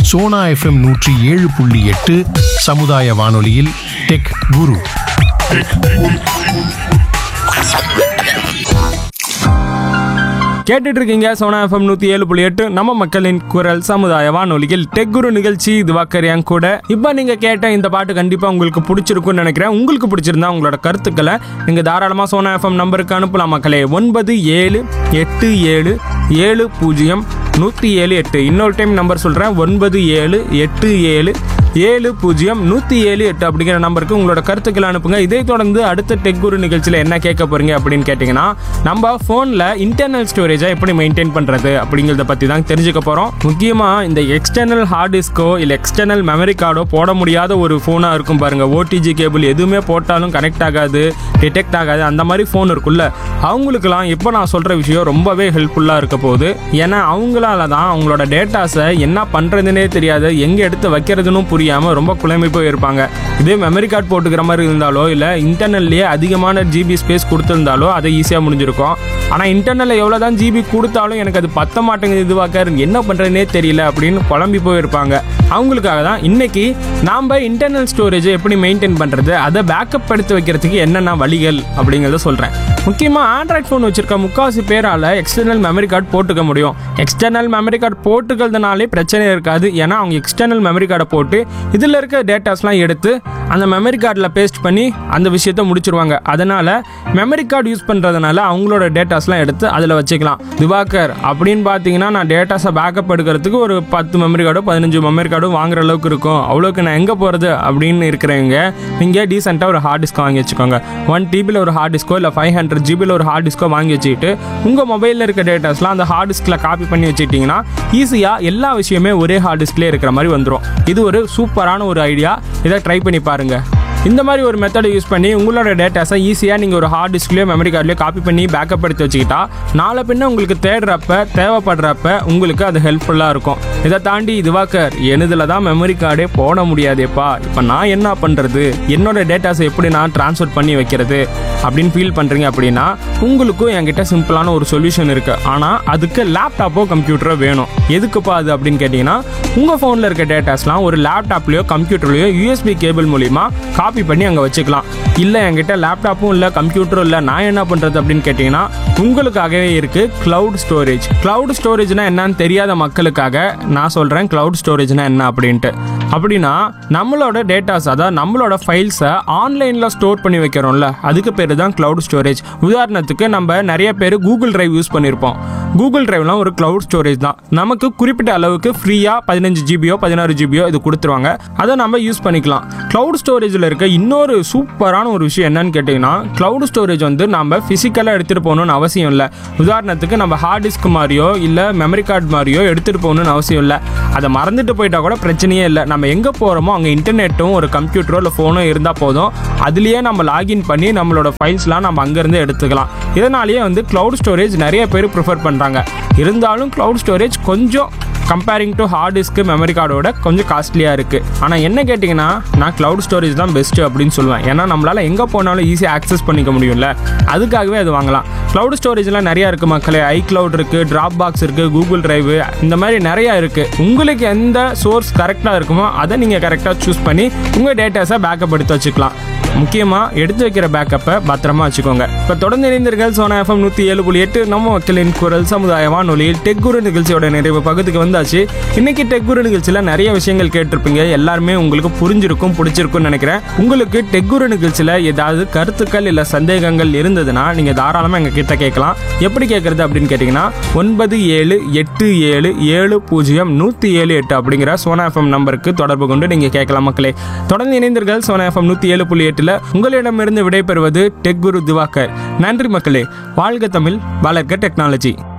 Sona FM நூற்றி ஏழு புள்ளி எட்டு சமுதாய வானொலியில் டெக் குரு கேட்டுட்டு இருக்கீங்க சோனா எஃப்எம் நூத்தி ஏழு புள்ளி எட்டு நம்ம மக்களின் குரல் சமுதாய வானொலியில் டெக் குரு நிகழ்ச்சி இது வாக்கறியாங்க கூட இப்போ நீங்க கேட்ட இந்த பாட்டு கண்டிப்பா உங்களுக்கு பிடிச்சிருக்கும்னு நினைக்கிறேன் உங்களுக்கு பிடிச்சிருந்தா உங்களோட கருத்துக்களை நீங்க தாராளமா சோனா எஃப்எம் நம்பருக்கு அனுப்பலாம் மக்களே ஒன்பது ஏழு எட்டு ஏழு ஏழு பூஜ்ஜியம் நூற்றி ஏழு எட்டு இன்னொரு டைம் நம்பர் சொல்கிறேன் ஒன்பது ஏழு எட்டு ஏழு ஏழு பூஜ்ஜியம் நூற்றி ஏழு எட்டு அப்படிங்கிற நம்பருக்கு உங்களோட கருத்துக்களை அனுப்புங்க இதை தொடர்ந்து அடுத்த டெக் குரு நிகழ்ச்சியில் என்ன கேட்க போறீங்க அப்படின்னு கேட்டிங்கன்னா நம்ம ஃபோனில் இன்டர்னல் ஸ்டோரேஜை எப்படி மெயின்டைன் பண்ணுறது அப்படிங்கிறத பற்றி தான் தெரிஞ்சுக்க போகிறோம் முக்கியமாக இந்த எக்ஸ்டர்னல் ஹார்ட் டிஸ்கோ இல்லை எக்ஸ்டர்னல் மெமரி கார்டோ போட முடியாத ஒரு ஃபோனாக இருக்கும் பாருங்க ஓடிஜி கேபிள் எதுவுமே போட்டாலும் கனெக்ட் ஆகாது டிடெக்ட் ஆகாது அந்த மாதிரி ஃபோன் இருக்குல்ல அவங்களுக்குலாம் இப்போ நான் சொல்கிற விஷயம் ரொம்பவே ஹெல்ப்ஃபுல்லாக இருக்க போகுது ஏன்னா அவங்களால தான் அவங்களோட டேட்டாஸை என்ன பண்ணுறதுனே தெரியாது எங்கே எடுத்து வைக்கிறதுன்னு புரியாமல் ரொம்ப குழம்பி போய் இருப்பாங்க இதே மெமரி கார்டு போட்டுக்கிற மாதிரி இருந்தாலோ இல்லை இன்டர்னல்லையே அதிகமான ஜிபி ஸ்பேஸ் கொடுத்துருந்தாலோ அதை ஈஸியாக முடிஞ்சிருக்கும் ஆனால் இன்டர்னலில் எவ்வளோ தான் ஜிபி கொடுத்தாலும் எனக்கு அது பத்த மாட்டேங்குது இதுவாக்க என்ன பண்ணுறதுனே தெரியல அப்படின்னு குழம்பி போயிருப்பாங்க அவங்களுக்காக தான் இன்னைக்கு நாம் இன்டர்னல் ஸ்டோரேஜை எப்படி மெயின்டைன் பண்ணுறது அதை பேக்கப் எடுத்து வைக்கிறதுக்கு என்னென்ன வழிகள் அப்படிங்கிறத சொல்கிறேன் முக்கியமாக ஆண்ட்ராய்ட் ஃபோன் வச்சிருக்க முக்காவாசி பேரால் எக்ஸ்டர்னல் மெமரி கார்டு போட்டுக்க முடியும் எக்ஸ்டர்னல் மெமரி கார்டு போட்டுக்கிறதுனாலே பிரச்சனை இருக்காது ஏன்னா அவங்க எக்ஸ்டர்னல் மெமரி கார்டை போட்டு இதில் இருக்க டேட்டாஸ்லாம் எடுத்து அந்த மெமரி கார்டில் பேஸ்ட் பண்ணி அந்த விஷயத்தை முடிச்சிருவாங்க அதனால் மெமரி கார்டு யூஸ் பண்ணுறதுனால அவங்களோட டேட்டாஸ்லாம் எடுத்து அதில் வச்சுக்கலாம் திவாகர் அப்படின்னு பார்த்தீங்கன்னா நான் டேட்டாஸை பேக்கப் எடுக்கிறதுக்கு ஒரு பத்து மெமரி கார்டோ பதினஞ்சு மெமரி கார்டும் வாங்குற அளவுக்கு இருக்கும் அவ்வளோக்கு நான் எங்கே போகிறது அப்படின்னு இருக்கிறவங்க நீங்கள் டீசெண்டாக ஒரு ஹார்ட் டிஸ்க் வாங்கி வச்சுக்கோங்க ஒன் டிபியில் ஒரு ஹார்ட் டிஸ்கோ இல்லை ஃபைவ் ஹண்ட்ரட் ஜிபியில் ஒரு ஹார்ட் டிஸ்கோ வாங்கி வச்சுக்கிட்டு உங்கள் மொபைலில் இருக்க டேட்டாஸ்லாம் அந்த ஹார்ட் டிஸ்கில் காப்பி பண்ணி வச்சுக்கிட்டிங்கன்னா ஈஸியாக எல்லா விஷயமே ஒரே ஹார்ட் டிஸ்க்லேயே இருக்கிற மாதிரி வந்துடும் இது ஒரு சூப்பரான ஒரு ஐடியா இதை ட்ரை பண்ணி பாருங்கள் இந்த மாதிரி ஒரு மெத்தடை யூஸ் பண்ணி உங்களோட டேட்டாஸை ஈஸியாக நீங்கள் ஒரு ஹார்ட் டிஸ்க்லேயோ மெமரி கார்ட்லேயோ காப்பி பண்ணி பேக்கப் எடுத்து வச்சுக்கிட்டா நாளை பின்ன உங்களுக்கு தேடுறப்ப தேவைப்படுறப்ப உங்களுக்கு அது ஹெல்ப்ஃபுல்லாக இருக்கும் இதை தாண்டி இதுவாக்கர் எனதில் தான் மெமரி கார்டே போட முடியாதேப்பா இப்போ நான் என்ன பண்ணுறது என்னோட டேட்டாஸை எப்படி நான் ட்ரான்ஸ்ஃபர் பண்ணி வைக்கிறது அப்படின்னு ஃபீல் பண்ணுறீங்க அப்படின்னா உங்களுக்கும் என்கிட்ட சிம்பிளான ஒரு சொல்யூஷன் இருக்குது ஆனால் அதுக்கு லேப்டாப்போ கம்ப்யூட்டரோ வேணும் எதுக்குப்பா அது அப்படின்னு கேட்டிங்கன்னா உங்கள் ஃபோனில் இருக்க டேட்டாஸ்லாம் ஒரு லேப்டாப்லேயோ கம்ப்யூட்டர்லையோ யூஎஸ்பி கேபிள் மூலிமா காப்பி பண்ணி அங்கே வச்சுக்கலாம் இல்லை என்கிட்ட லேப்டாப்பும் இல்லை கம்ப்யூட்டரும் இல்லை நான் என்ன பண்ணுறது அப்படின்னு கேட்டிங்கன்னா உங்களுக்காகவே இருக்குது க்ளவுட் ஸ்டோரேஜ் க்ளவுட் ஸ்டோரேஜ்னா என்னன்னு தெரியாத மக்களுக்காக நான் சொல்கிறேன் க்ளவுட் ஸ்டோரேஜ்னா என்ன அப்படின்ட்டு அப்படின்னா நம்மளோட டேட்டாஸ் அதாவது நம்மளோட ஃபைல்ஸை ஆன்லைனில் ஸ்டோர் பண்ணி வைக்கிறோம்ல அதுக்கு பேர் தான் க்ளவுட் ஸ்டோரேஜ் உதாரணத்துக்கு நம்ம நிறைய பேர் கூகுள் டிரைவ் யூஸ் பண்ணியிருப்போம் கூகுள் டிரைவ்லாம் ஒரு க்ளவுட் ஸ்டோரேஜ் தான் நமக்கு குறிப்பிட்ட அளவுக்கு ஃப்ரீயாக பதினஞ்சு ஜிபியோ பதினாறு ஜிபியோ இது கொடுத்துருவாங்க அதை நம்ம யூஸ் பண்ணிக்கலாம் க்ளவுட் ஸ்டோரேஜில் இருக்க இன்னொரு சூப்பரான ஒரு விஷயம் என்னன்னு கேட்டிங்கன்னா க்ளவுட் ஸ்டோரேஜ் வந்து நம்ம ஃபிசிக்கலாக எடுத்துகிட்டு போகணும்னு அவசியம் இல்லை உதாரணத்துக்கு நம்ம ஹார்ட் டிஸ்க் மாதிரியோ இல்லை மெமரி கார்டு மாதிரியோ எடுத்துகிட்டு போகணும்னு அவசியம் இல்லை அதை மறந்துட்டு போயிட்டா கூட பிரச்சனையே இல்லை நம்ம எங்கே போகிறோமோ அங்கே இன்டர்நெட்டும் ஒரு கம்ப்யூட்டரோ இல்லை ஃபோனோ இருந்தால் போதும் அதுலேயே நம்ம லாகின் பண்ணி நம்மளோட ஃபைல்ஸ்லாம் நம்ம அங்கேருந்து எடுத்துக்கலாம் இதனாலேயே வந்து க்ளவுட் ஸ்டோரேஜ் நிறைய பேர் ப்ரிஃபர் பண்ணுறாங்க இருந்தாலும் க்ளவுட் ஸ்டோரேஜ் கொஞ்சம் கம்பேரிங் டு ஹார்ட் டிஸ்க்கு மெமரி கார்டோட கொஞ்சம் காஸ்ட்லியாக இருக்குது ஆனால் என்ன கேட்டிங்கன்னா நான் க்ளவுட் ஸ்டோரேஜ் தான் பெஸ்ட்டு அப்படின்னு சொல்லுவேன் ஏன்னா நம்மளால் எங்கே போனாலும் ஈஸியாக ஆக்சஸ் பண்ணிக்க முடியும்ல அதுக்காகவே அது வாங்கலாம் க்ளவுட் ஸ்டோரேஜ்லாம் நிறையா இருக்குது மக்களே ஐ க்ளவுட் இருக்குது ட்ராப் பாக்ஸ் இருக்குது கூகுள் டிரைவு இந்த மாதிரி நிறையா இருக்குது உங்களுக்கு எந்த சோர்ஸ் கரெக்டாக இருக்குமோ அதை நீங்கள் கரெக்டாக சூஸ் பண்ணி உங்கள் டேட்டாஸை பேக்கப் எடுத்து வச்சுக்கலாம் முக்கியமாக எடுத்து வைக்கிற பேக்கப்பை பத்திரமா வச்சுக்கோங்க இப்போ தொடர்ந்து இணைந்தீர்கள் சோனா எஃப்எம் நூற்றி ஏழு புள்ளி எட்டு நம்ம மக்களின் குரல் சமுதாய வானொலியில் டெக் குரு நிகழ்ச்சியோட நிறைவு பகுதிக்கு வந்தாச்சு இன்னைக்கு டெக் குரு நிகழ்ச்சியில் நிறைய விஷயங்கள் கேட்டிருப்பீங்க எல்லாருமே உங்களுக்கு புரிஞ்சிருக்கும் பிடிச்சிருக்கும்னு நினைக்கிறேன் உங்களுக்கு டெக் குரு நிகழ்ச்சியில் ஏதாவது கருத்துக்கள் இல்லை சந்தேகங்கள் இருந்ததுன்னா நீங்கள் தாராளமாக எங்கள் கிட்ட கேட்கலாம் எப்படி கேட்குறது அப்படின்னு கேட்டிங்கன்னா ஒன்பது ஏழு எட்டு ஏழு ஏழு பூஜ்ஜியம் நூற்றி ஏழு எட்டு அப்படிங்கிற சோனா எஃப்எம் நம்பருக்கு தொடர்பு கொண்டு நீங்கள் கேட்கலாம் மக்களே தொடர்ந்து இணைந்தீர்கள் சோனா எஃப்எம் நூற்றி ஏழு புள்ளி எட்டில் உங்களிடமிருந்து விடைபெறுவது டெக் குரு திவாகர் நன்றி மக்களே வாழ்க தமிழ் வளர்க்க டெக்னாலஜி